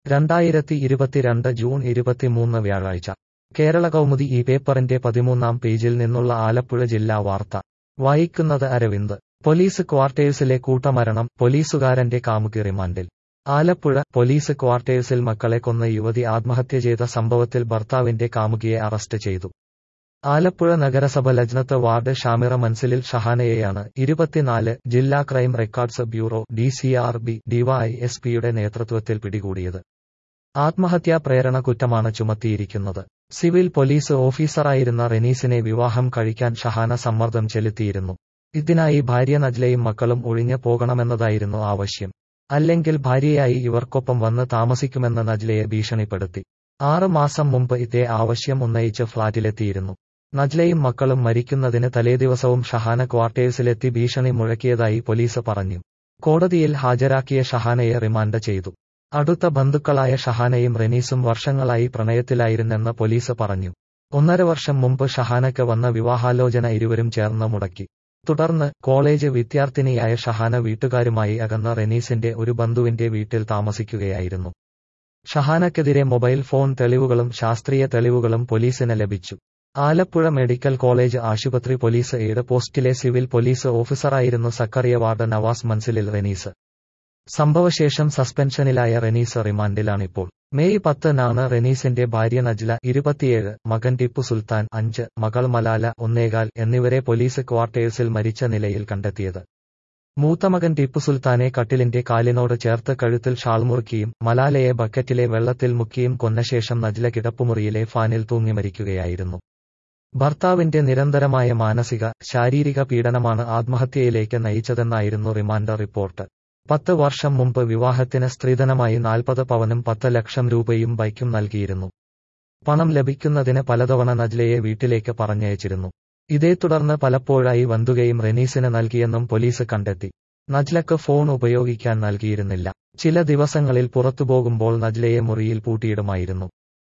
രണ്ടായിരത്തി ഇരുപത്തിരണ്ട് ജൂൺ ഇരുപത്തിമൂന്ന് വ്യാഴാഴ്ച കേരള കൗമുദി ഈ പേപ്പറിന്റെ പതിമൂന്നാം പേജിൽ നിന്നുള്ള ആലപ്പുഴ ജില്ലാ വാർത്ത വായിക്കുന്നത് അരവിന്ദ് പോലീസ് ക്വാർട്ടേഴ്സിലെ കൂട്ടമരണം പോലീസുകാരന്റെ കാമുകി റിമാൻഡിൽ ആലപ്പുഴ പോലീസ് ക്വാർട്ടേഴ്സിൽ മക്കളെ കൊന്ന യുവതി ആത്മഹത്യ ചെയ്ത സംഭവത്തിൽ ഭർത്താവിന്റെ കാമുകിയെ അറസ്റ്റ് ചെയ്തു ആലപ്പുഴ നഗരസഭ ലജ്നത്ത് വാർഡ് ഷാമിറ മൻസിലിൽ ഷഹാനയെയാണ് ഇരുപത്തിനാല് ജില്ലാ crime records bureau D C R B ഡിവൈഎസ്പിയുടെ നേതൃത്വത്തിൽ പിടികൂടിയത് ആത്മഹത്യാ പ്രേരണ കുറ്റമാണ് ചുമത്തിയിരിക്കുന്നത് സിവിൽ പോലീസ് ഓഫീസറായിരുന്ന റെനീസിനെ വിവാഹം കഴിക്കാൻ ഷഹാന സമ്മർദ്ദം ചെലുത്തിയിരുന്നു ഇതിനായി ഭാര്യ നജ്ലയും മക്കളും ഒഴിഞ്ഞു പോകണമെന്നതായിരുന്നു ആവശ്യം അല്ലെങ്കിൽ ഭാര്യയായി ഇവർക്കൊപ്പം വന്ന് താമസിക്കുമെന്ന് നജ്ലയെ ഭീഷണിപ്പെടുത്തി ആറ് മാസം മുമ്പ് ഇതേ ആവശ്യം ഉന്നയിച്ച് ഫ്ളാറ്റിലെത്തിയിരുന്നു നജ്ലയും മക്കളും മരിക്കുന്നതിന് തലേദിവസവും ഷഹാന ക്വാർട്ടേഴ്സിലെത്തി ഭീഷണി മുഴക്കിയതായി പോലീസ് പറഞ്ഞു കോടതിയിൽ ഹാജരാക്കിയ ഷഹാനയെ റിമാൻഡ് ചെയ്തു അടുത്ത ബന്ധുക്കളായ ഷഹാനയും റെനീസും വർഷങ്ങളായി പ്രണയത്തിലായിരുന്നെന്ന് പോലീസ് പറഞ്ഞു ഒന്നര വർഷം മുമ്പ് ഷഹാനയ്ക്ക് വന്ന വിവാഹാലോചന ഇരുവരും ചേർന്ന് മുടക്കി തുടർന്ന് കോളേജ് വിദ്യാർത്ഥിനിയായ ഷഹാന വീട്ടുകാരുമായി അകന്ന റെനീസിന്റെ ഒരു ബന്ധുവിന്റെ വീട്ടിൽ താമസിക്കുകയായിരുന്നു ഷഹാനക്കെതിരെ മൊബൈൽ ഫോൺ തെളിവുകളും ശാസ്ത്രീയ തെളിവുകളും പോലീസിന് ലഭിച്ചു ആലപ്പുഴ മെഡിക്കൽ കോളേജ് ആശുപത്രി പോലീസ് എയ്ഡ് പോസ്റ്റിലെ സിവിൽ പോലീസ് ഓഫീസറായിരുന്നു സക്കറിയ വാർഡ് നവാസ് മൻസിലിൽ റെനീസ് സംഭവശേഷം സസ്പെൻഷനിലായ റെനീസ് റിമാൻഡിലാണിപ്പോൾ മെയ് പത്തിനാണ് റെനീസിന്റെ ഭാര്യ നജ്ല ഇരുപത്തിയേഴ് മകൻ ടിപ്പു സുൽത്താൻ അഞ്ച് മകൾ മലാല ഒന്നേകാൽ എന്നിവരെ പോലീസ് ക്വാർട്ടേഴ്സിൽ മരിച്ച നിലയിൽ കണ്ടെത്തിയത് മൂത്തമകൻ ടിപ്പു സുൽത്താനെ കട്ടിലിന്റെ കാലിനോട് ചേർത്ത് കഴുത്തിൽ ഷാൾമുറുക്കിയും മലാലയെ ബക്കറ്റിലെ വെള്ളത്തിൽ മുക്കിയും കൊന്നശേഷം നജ്ല കിടപ്പുമുറിയിലെ ഫാനിൽ തൂങ്ങി മരിക്കുകയായിരുന്നു ഭർത്താവിന്റെ നിരന്തരമായ മാനസിക ശാരീരിക പീഡനമാണ് ആത്മഹത്യയിലേക്ക് നയിച്ചതെന്നായിരുന്നു റിമാൻഡ് റിപ്പോർട്ട് പത്ത് വർഷം മുമ്പ് വിവാഹത്തിന് സ്ത്രീധനമായി നാൽപ്പത് പവനും പത്ത് ലക്ഷം രൂപയും ബൈക്കും നൽകിയിരുന്നു പണം ലഭിക്കുന്നതിന് പലതവണ നജ്ലയെ വീട്ടിലേക്ക് പറഞ്ഞയച്ചിരുന്നു ഇതേ തുടർന്ന് പലപ്പോഴായി വന്തുകയും റെനീസിന് നൽകിയെന്നും പോലീസ് കണ്ടെത്തി നജ്ലക്ക് ഫോൺ ഉപയോഗിക്കാൻ നൽകിയിരുന്നില്ല ചില ദിവസങ്ങളിൽ പുറത്തുപോകുമ്പോൾ നജ്ലയെ മുറിയിൽ പൂട്ടിയിടുമായിരുന്നു